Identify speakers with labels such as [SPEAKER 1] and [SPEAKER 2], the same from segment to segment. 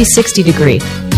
[SPEAKER 1] 360 degree.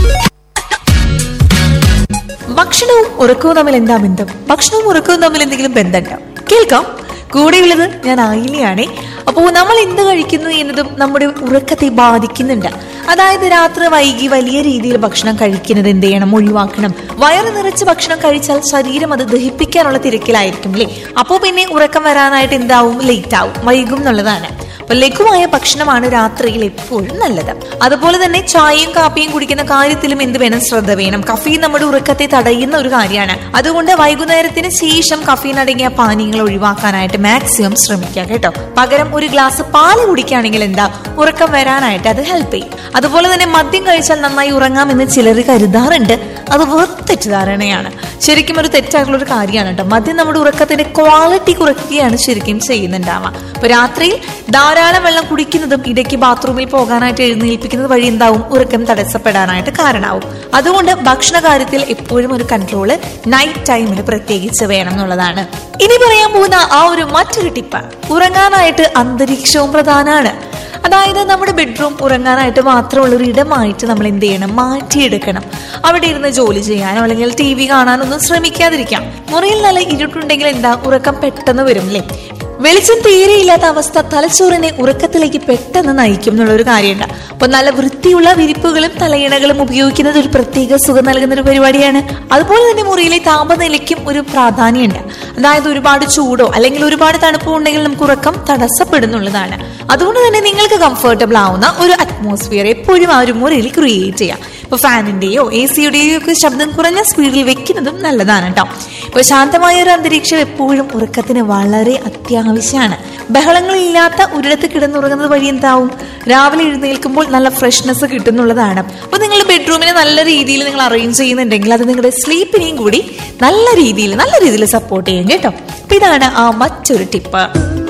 [SPEAKER 2] ഭക്ഷണവും ഉറക്കവും തമ്മിൽ എന്താ ബന്ധം ഭക്ഷണവും ഉറക്കവും തമ്മിൽ എന്തെങ്കിലും ബന്ധമുണ്ടോ കേൾക്കാം കൂടെയുള്ളത് ഞാൻ ആയില്ലയാണേ അപ്പോൾ നമ്മൾ എന്ത് കഴിക്കുന്നു എന്നതും നമ്മുടെ ഉറക്കത്തെ ബാധിക്കുന്നുണ്ട് അതായത് രാത്രി വൈകി വലിയ രീതിയിൽ ഭക്ഷണം കഴിക്കുന്നത് എന്ത് ചെയ്യണം ഒഴിവാക്കണം വയറ് നിറച്ച് ഭക്ഷണം കഴിച്ചാൽ ശരീരം അത് ദഹിപ്പിക്കാനുള്ള തിരക്കിലായിരിക്കും അല്ലേ അപ്പോൾ പിന്നെ ഉറക്കം വരാനായിട്ട് എന്താവും ലേറ്റ് ആവും വൈകും എന്നുള്ളതാണ് അപ്പൊ ലഘുവായ ഭക്ഷണമാണ് രാത്രിയിൽ എപ്പോഴും നല്ലത് അതുപോലെ തന്നെ ചായയും കാപ്പിയും കുടിക്കുന്ന കാര്യത്തിലും എന്ത് വേണം ശ്രദ്ധ വേണം കഫീൻ നമ്മുടെ ഉറക്കത്തെ തടയുന്ന ഒരു കാര്യമാണ് അതുകൊണ്ട് വൈകുന്നേരത്തിന് ശേഷം കഫീൻ അടങ്ങിയ പാനീയങ്ങൾ ഒഴിവാക്കാനായിട്ട് മാക്സിമം ശ്രമിക്കുക കേട്ടോ പകരം ഒരു ഗ്ലാസ് പാല് കുടിക്കുകയാണെങ്കിൽ എന്താ ഉറക്കം വരാനായിട്ട് അത് ഹെൽപ്പ് ചെയ്യും അതുപോലെ തന്നെ മദ്യം കഴിച്ചാൽ നന്നായി ഉറങ്ങാമെന്ന് ചിലർ കരുതാറുണ്ട് അത് വെറും തെറ്റിദ്ധാരണയാണ് ശരിക്കും ഒരു തെറ്റായിട്ടുള്ള ഒരു കാര്യമാണ് കേട്ടോ മദ്യം നമ്മുടെ ഉറക്കത്തിന്റെ ക്വാളിറ്റി കുറയ്ക്കുകയാണ് ശരിക്കും ചെയ്യുന്നുണ്ടാവുക അപ്പൊ രാത്രിയിൽ ധാരാളം വെള്ളം കുടിക്കുന്നതും ഇടയ്ക്ക് ബാത്റൂമിൽ പോകാനായിട്ട് എഴുന്നേൽപ്പിക്കുന്നത് വഴി എന്താവും ഉറക്കം തടസ്സപ്പെടാനായിട്ട് കാരണമാവും അതുകൊണ്ട് ഭക്ഷണ കാര്യത്തിൽ എപ്പോഴും ഒരു കൺട്രോള് നൈറ്റ് ടൈമിൽ പ്രത്യേകിച്ച് വേണം എന്നുള്ളതാണ് ഇനി പറയാൻ പോകുന്ന ആ ഒരു മറ്റൊരു ടിപ്പ് ഉറങ്ങാനായിട്ട് അന്തരീക്ഷവും പ്രധാനമാണ് അതായത് നമ്മുടെ ബെഡ്റൂം ഉറങ്ങാനായിട്ട് മാത്രമുള്ള ഒരു ഇടമായിട്ട് നമ്മൾ എന്ത് ചെയ്യണം മാറ്റിയെടുക്കണം അവിടെ ഇരുന്ന് ജോലി ചെയ്യാനോ അല്ലെങ്കിൽ ടി വി കാണാനൊന്നും ശ്രമിക്കാതിരിക്കാം മുറിയിൽ നല്ല ഇരുട്ടുണ്ടെങ്കിൽ എന്താ ഉറക്കം പെട്ടെന്ന് വരും അല്ലേ വെളിച്ചം തീരെയില്ലാത്ത അവസ്ഥ തലച്ചോറിനെ ഉറക്കത്തിലേക്ക് പെട്ടെന്ന് നയിക്കും എന്നുള്ള ഒരു കാര്യമുണ്ട് അപ്പൊ നല്ല വൃത്തിയുള്ള വിരിപ്പുകളും തലയിണകളും ഉപയോഗിക്കുന്നത് ഒരു പ്രത്യേക സുഖം നൽകുന്ന ഒരു പരിപാടിയാണ് അതുപോലെ തന്നെ മുറിയിലെ താപനിലയ്ക്കും ഒരു പ്രാധാന്യമുണ്ട് അതായത് ഒരുപാട് ചൂടോ അല്ലെങ്കിൽ ഒരുപാട് തണുപ്പോ ഉണ്ടെങ്കിൽ നമുക്ക് ഉറക്കം തടസ്സപ്പെടുന്നുള്ളതാണ് അതുകൊണ്ട് തന്നെ നിങ്ങൾക്ക് കംഫർട്ടബിൾ ആവുന്ന ഒരു അറ്റ്മോസ്ഫിയർ എപ്പോഴും ആ ഒരു മുറിയിൽ ക്രിയേറ്റ് ചെയ്യാം ഇപ്പൊ ഫാനിന്റെയോ എ സിയുടെയോ ഒക്കെ ശബ്ദം കുറഞ്ഞ സ്പീഡിൽ വെക്കുന്നതും നല്ലതാണ് കേട്ടോ ഇപ്പൊ ശാന്തമായ ഒരു അന്തരീക്ഷം എപ്പോഴും ഉറക്കത്തിന് വളരെ അത്യാവശ്യമാണ് ബഹളങ്ങളില്ലാത്ത ഒരിടത്ത് കിടന്നുറങ്ങുന്നത് വഴി എന്താവും രാവിലെ എഴുന്നേൽക്കുമ്പോൾ നല്ല ഫ്രഷ്നെസ് കിട്ടുന്നുള്ളതാണ് അപ്പൊ നിങ്ങളുടെ ബെഡ്റൂമിനെ നല്ല രീതിയിൽ നിങ്ങൾ അറേഞ്ച് ചെയ്യുന്നുണ്ടെങ്കിൽ അത് നിങ്ങളുടെ സ്ലീപ്പിനെയും കൂടി നല്ല രീതിയിൽ നല്ല രീതിയിൽ സപ്പോർട്ട് ചെയ്യും കേട്ടോ അപ്പൊ ഇതാണ് ആ മറ്റൊരു ടിപ്പ്